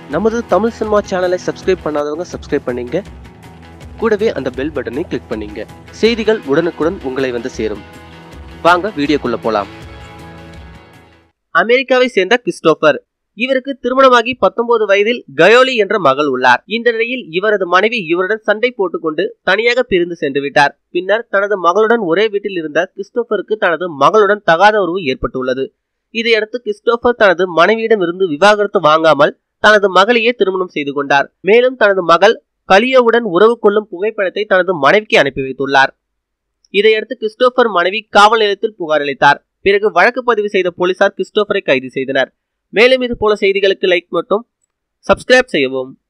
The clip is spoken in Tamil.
நமது தமிழ் சினிமா சேனலை சப்ஸ்கிரைப் பண்ணாதவங்க சப்ஸ்கிரைப் பண்ணீங்க கூடவே அந்த பெல் பட்டனை கிளிக் பண்ணீங்க செய்திகள் உடனுக்குடன் உங்களை வந்து சேரும் வாங்க வீடியோக்குள்ள போலாம் அமெரிக்காவை சேர்ந்த கிறிஸ்டோபர் இவருக்கு திருமணமாகி 19 வயதில் கயோலி என்ற மகள் உள்ளார் இந்த நிலையில் இவரது மனைவி இவருடன் சண்டை போட்டுக்கொண்டு தனியாக பிரிந்து சென்று விட்டார் பின்னர் தனது மகளுடன் ஒரே வீட்டில் இருந்த கிறிஸ்டோபருக்கு தனது மகளுடன் தகாத உறவு ஏற்பட்டுள்ளது இதையடுத்து கிறிஸ்டோபர் தனது மனைவியிடம் இருந்து விவாகரத்து வாங்காமல் தனது மகளையே திருமணம் செய்து கொண்டார் மேலும் தனது மகள் கலியோவுடன் உறவு கொள்ளும் புகைப்படத்தை தனது மனைவிக்கு அனுப்பி வைத்துள்ளார் இதையடுத்து கிறிஸ்டோபர் மனைவி காவல் நிலையத்தில் புகார் அளித்தார் பிறகு வழக்கு பதிவு செய்த போலீசார் கிறிஸ்டோபரை கைது செய்தனர் மேலும் இது போல செய்திகளுக்கு லைக் மற்றும் சப்ஸ்கிரைப் செய்யவும்